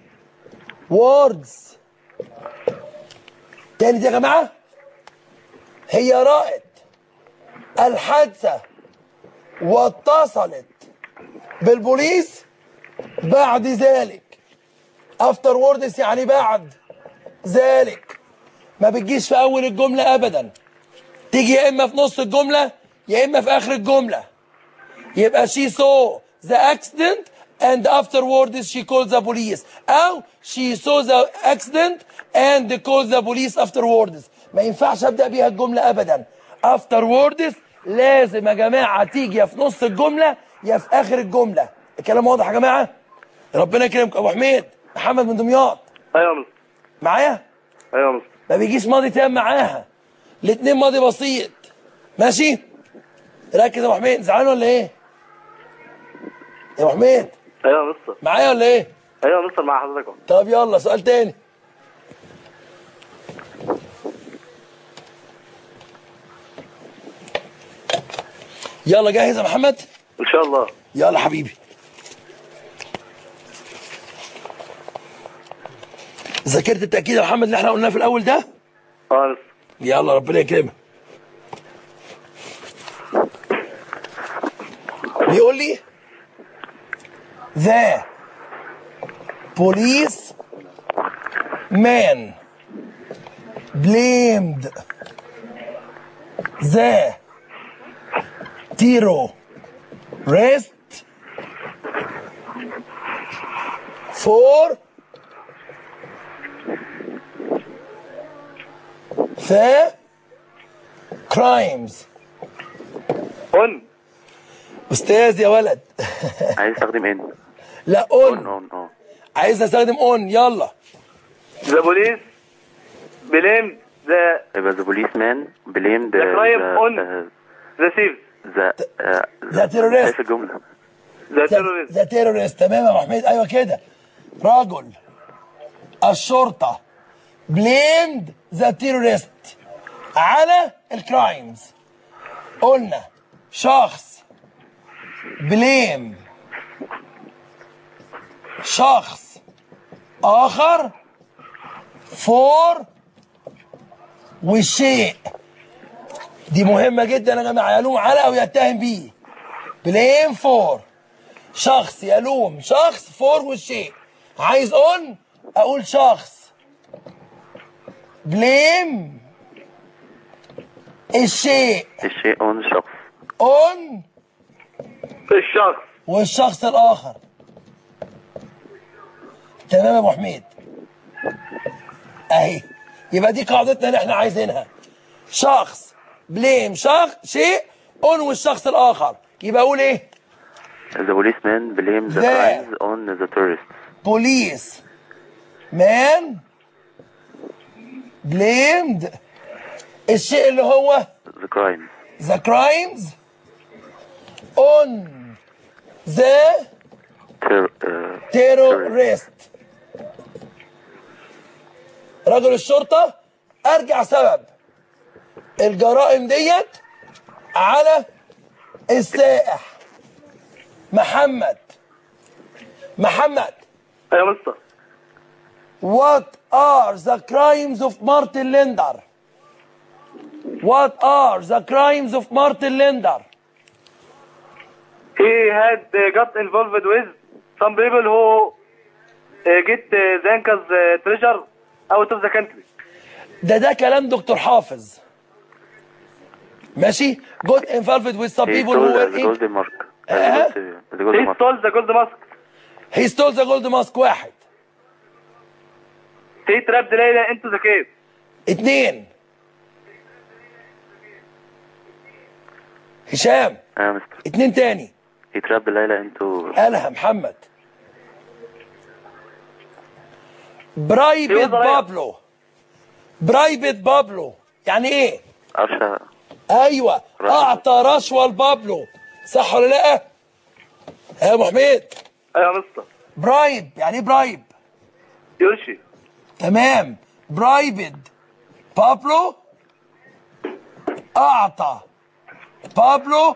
words تاني دي يا جماعة هي رأت الحادثة واتصلت بالبوليس بعد ذلك افتر ووردز يعني بعد ذلك ما بتجيش في اول الجملة ابدا تيجي يا اما في نص الجملة يا اما في اخر الجملة يبقى she saw the accident and afterwards she called the police او she saw the accident and called the police afterwards ما ينفعش ابدا بيها الجمله ابدا afterwards لازم يا جماعه تيجي يا في نص الجمله يا في اخر الجمله الكلام واضح يا جماعه ربنا يكرمك ابو حميد محمد من دمياط ايوه يا مستر معايا ايوه يا مستر ما بيجيش ماضي تام معاها الاتنين ماضي بسيط ماشي ركز يا ابو حميد زعلان ولا ايه يا ابو حميد ايوه يا مستر معايا ولا ايه ايوه يا مستر مع حضرتك اهو طب يلا سؤال تاني يلا جاهز يا محمد ان شاء الله يلا حبيبي ذاكرت التأكيد يا محمد اللي احنا قلناه في الأول ده اه يا مستر يلا ربنا يكرمك بيقول لي the police man blamed the terrorist for the crimes اون استاذ يا ولد عايز استخدم ان لا اون اون اون اه عايز استخدم اون يلا ذا بوليس بليم ذا يبقى the policeman blamed The crime on ذا سيف the uh, The terrorist. شايف الجملة ذا تيرورست ذا تيرورست تمام يا أبو حميد ايوه كده رجل الشرطه بليمد ذا تيرورست على الكرايمز قلنا شخص بليم شخص اخر فور والشيء دي مهمه جدا يا جماعه يلوم على او يتهم بيه بليم فور شخص يلوم شخص فور والشيء عايز اون اقول شخص بليم الشيء الشيء on الشخص اون الشخص والشخص الاخر تمام يا ابو حميد اهي يبقى دي قاعدتنا اللي احنا عايزينها شخص بليم شخص شيء اون والشخص الاخر يبقى اقول ايه The policeman blamed the The- crimes on the tourists. بوليس مان blamed الشيء اللي هو The crimes. the crimes on the Ter- uh, terrorist رجل الشرطة أرجع سبب الجرائم ديت على السائح محمد محمد ايوه يا مستر What are the crimes of Martin Linder? What are the crimes of Martin Linder? he had uh, got involved with some people who uh, get uh, Zanka's uh, treasure out of the country. ده ده كلام دكتور حافظ ماشي got involved with some He people stole who were the in gold mark. Uh, Uh-huh. the gold He mark. stole the gold mask. he stole the gold mask واحد He trapped Layla into the cave. اتنين هشام آه مستر. اتنين تاني He trapped Layla into قالها محمد برايفت He was alive. بابلو برايفت بابلو يعني ايه أرشا ايوه رشوة. اعطى رشوه لبابلو صح ولا لا يا ابو حميد ايوه يا مستر برايب يعني ايه برايب يرشي تمام برايفت بابلو اعطى بابلو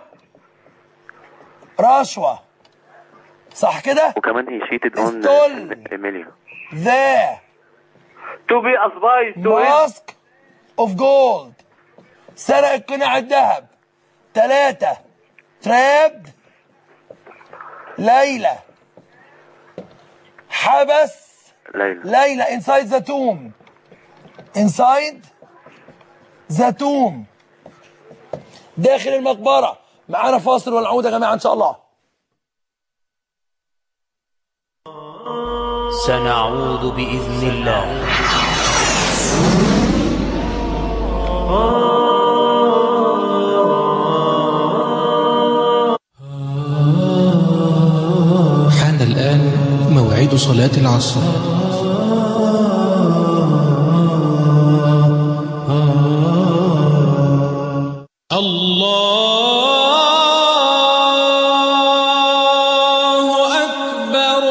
رشوه صح كده وكمان he cheated on Stole. uh, Emilia. ذا to be a spy to his ماسك اوف جولد سرق قناع الذهب ثلاثة ترابد ليلى حبس ليلى ليلى انسايد ذا توم انسايد ذا توم داخل المقبرة معانا فاصل ونعود يا جماعة ان شاء الله سنعود بإذن الله حان الآن موعد صلاة العصر الله أكبر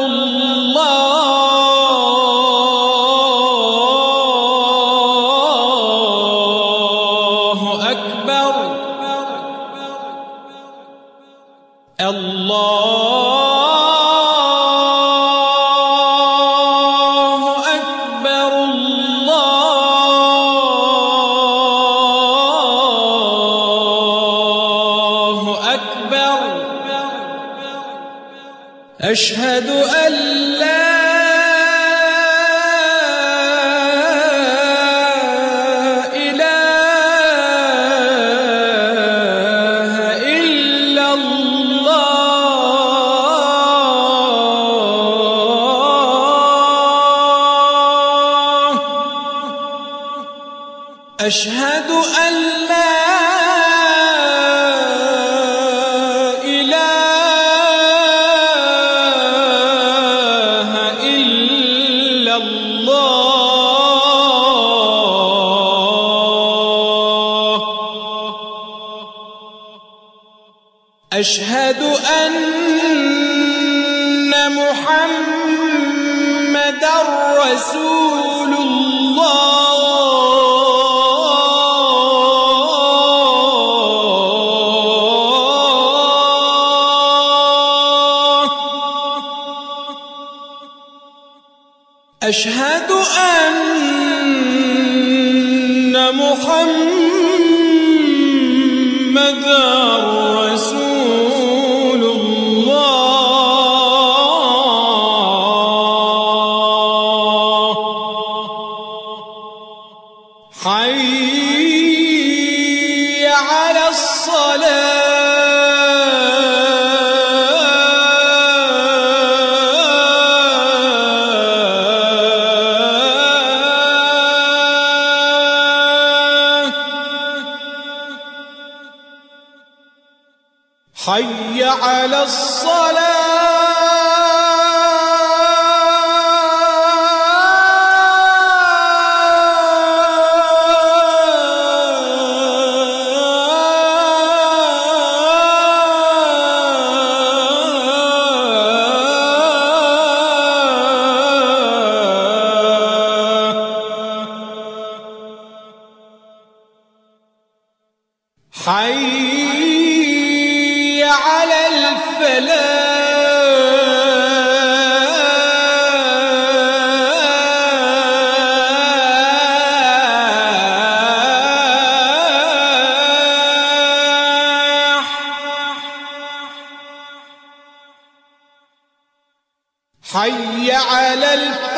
الله أكبر الله أكبر الله أكبر أشهد أن لا إله إلا الله أشهد أن لا إله إلا الله أشهد أن محمد رسول الله أشهد أن محمد رسول الله حي على الصلاة حي على حي على الفلاح على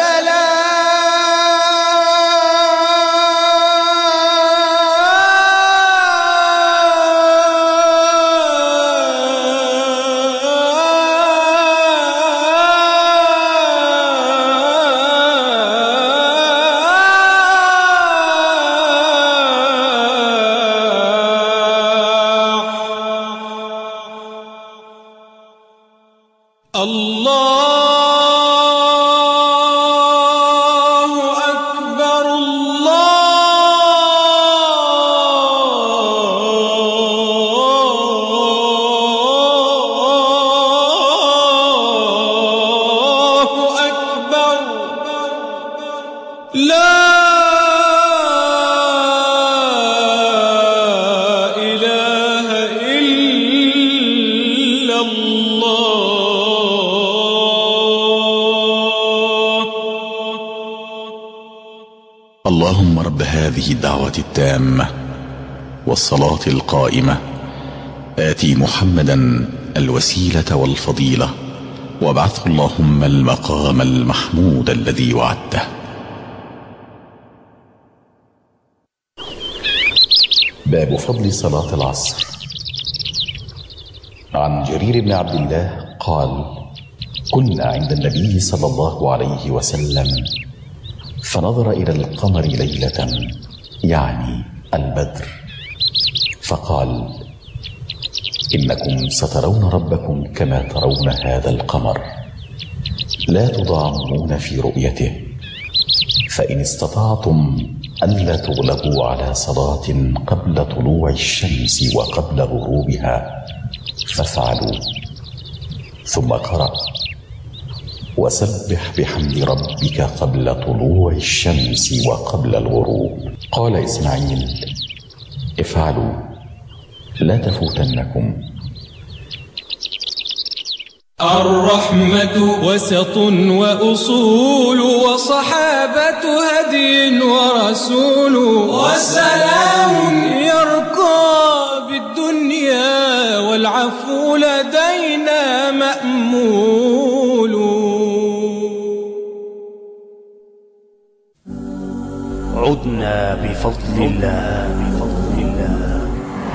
الله أكبر الله أكبر لا إله إلا اللهم رب هذه الدعوة التامة والصلاة القائمة آتي محمدا الوسيلة والفضيلة وابعثه اللهم المقام المحمود الذي وعدته باب فضل صلاة العصر عن جرير بن عبد الله قال كنا عند النبي صلى الله عليه وسلم فنظر إلى القمر ليلة يعني البدر فقال إنكم سترون ربكم كما ترون هذا القمر لا تضامون في رؤيته فإن استطعتم ألا تغلبوا على صلاة قبل طلوع الشمس وقبل غروبها فافعلوا ثم قرأ وسبح بحمد ربك قبل طلوع الشمس وقبل الغروب قال إسماعيل افعلوا لا تفوتنكم الرحمة وسط وأصول وصحابة هدي ورسول وسلام يرقى بالدنيا والعفو لدينا مأمول عدنا بفضل الله بفضل الله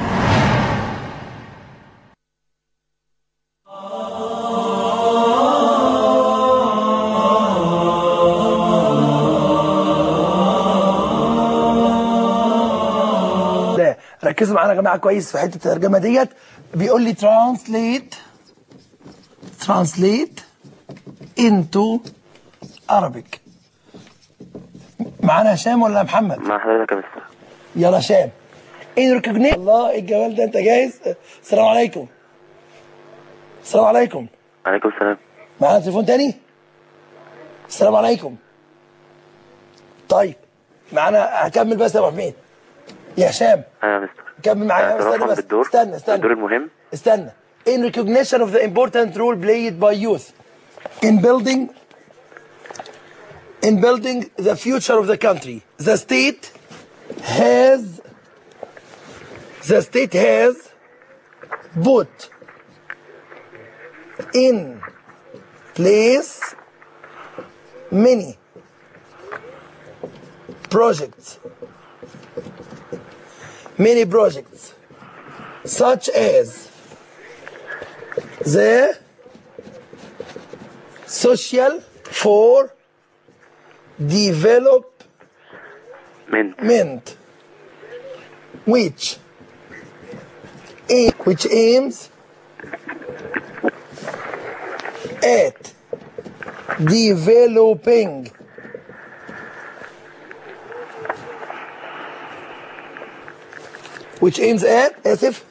ده ركزوا معانا يا جماعه كويس في حته الترجمه ديت بيقول لي translate translate into Arabic معانا هشام ولا محمد؟ مع حضرتك يا مستر يلا هشام in recognition الله إيه الجمال ده انت جاهز؟ السلام عليكم السلام عليكم عليكم السلام معانا تليفون تاني؟ السلام عليكم طيب معانا هكمل بس يا ابو حميد يا هشام ايوه يا مستر كمل معايا استنى ترحم بس بالدور استنى استنى الدور المهم استنى in recognition of the important role played by youth in building in building the future of the country the state has the state has put in place many projects many projects such as the social for development which aim, which aims at developing which aims at as if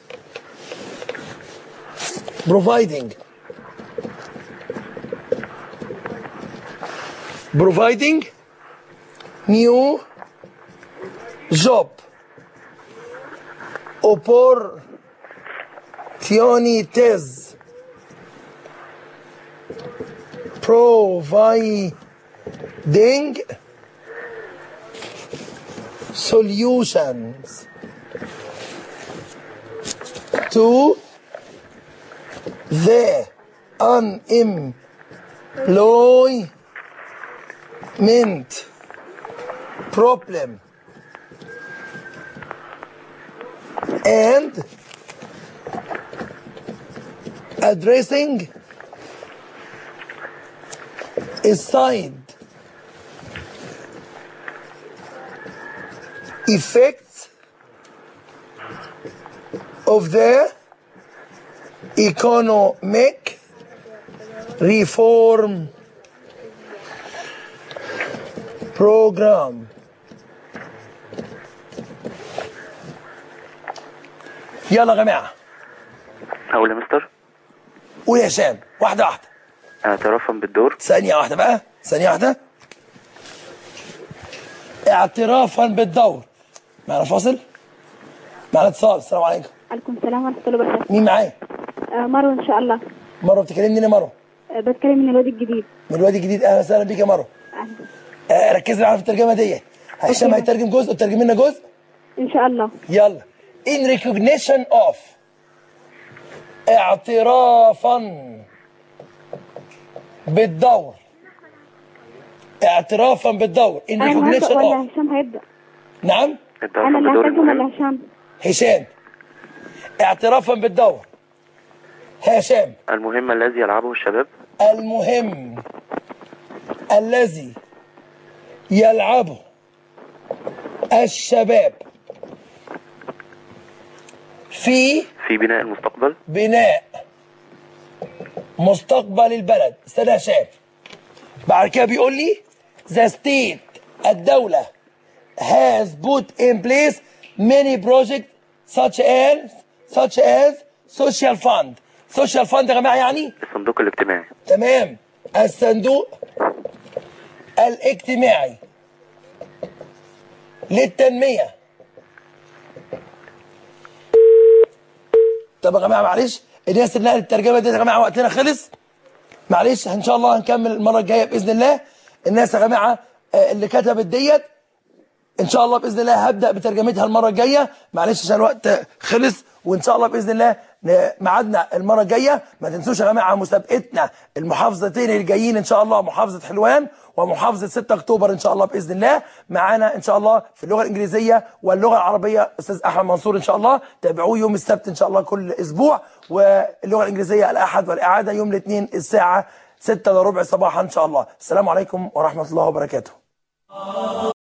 providing providing new job opportunities providing solutions to the unemployment mint problem and addressing side effects of the economic reform program يلا يا جماعه أقول يا مستر قول يا هشام واحده واحده اعترافا بالدور ثانيه واحده بقى ثانيه واحده اعترافا بالدور معنا فاصل معنا اتصال السلام عليكم عليكم السلام ورحمة الله وبركاته مين معايا آه، مروة إن شاء الله مروه بتكلمني ليه مروه آه، بتكلم من الوادي الجديد من الوادي الجديد اهلا وسهلا بيك يا مروه آه ركزي معانا في الترجمه دي هشام هيترجم جزء وترجم لنا جزء إن شاء الله يلا in recognition of اعترافا بالدور اعترافا بالدور in أنا اللي recognition هبدأ of ولا هشام هيبدأ نعم أنا اللي هترجم ولا هشام هشام اعترافا بالدور هشام المهم الذي يلعبه الشباب المهم الذي يلعبه الشباب في في بناء المستقبل بناء مستقبل البلد استنى يا هشام بعد كده بيقول لي the state الدولة has put in place many projects such as such as social fund social fund يا جماعة يعني الصندوق الاجتماعي تمام الصندوق الاجتماعي للتنمية طب يا جماعة معلش الناس اللي نقلت الترجمة دي يا جماعة وقتنا خلص معلش ان شاء الله هنكمل المرة الجاية بإذن الله الناس يا جماعة آه، اللي كتبت ديت ان شاء الله باذن الله هبدا بترجمتها المره الجايه معلش عشان الوقت خلص وان شاء الله باذن الله ن- ميعادنا المره الجايه ما تنسوش يا جماعه مسابقتنا المحافظتين اللي جايين ان شاء الله محافظه حلوان ومحافظه 6 اكتوبر ان شاء الله باذن الله معانا ان شاء الله في اللغه الانجليزيه واللغه العربيه استاذ احمد منصور ان شاء الله تابعوه يوم السبت ان شاء الله كل اسبوع واللغه الانجليزيه الاحد والاعاده يوم الاثنين الساعه 6 الا ربع صباحا ان شاء الله السلام عليكم ورحمه الله وبركاته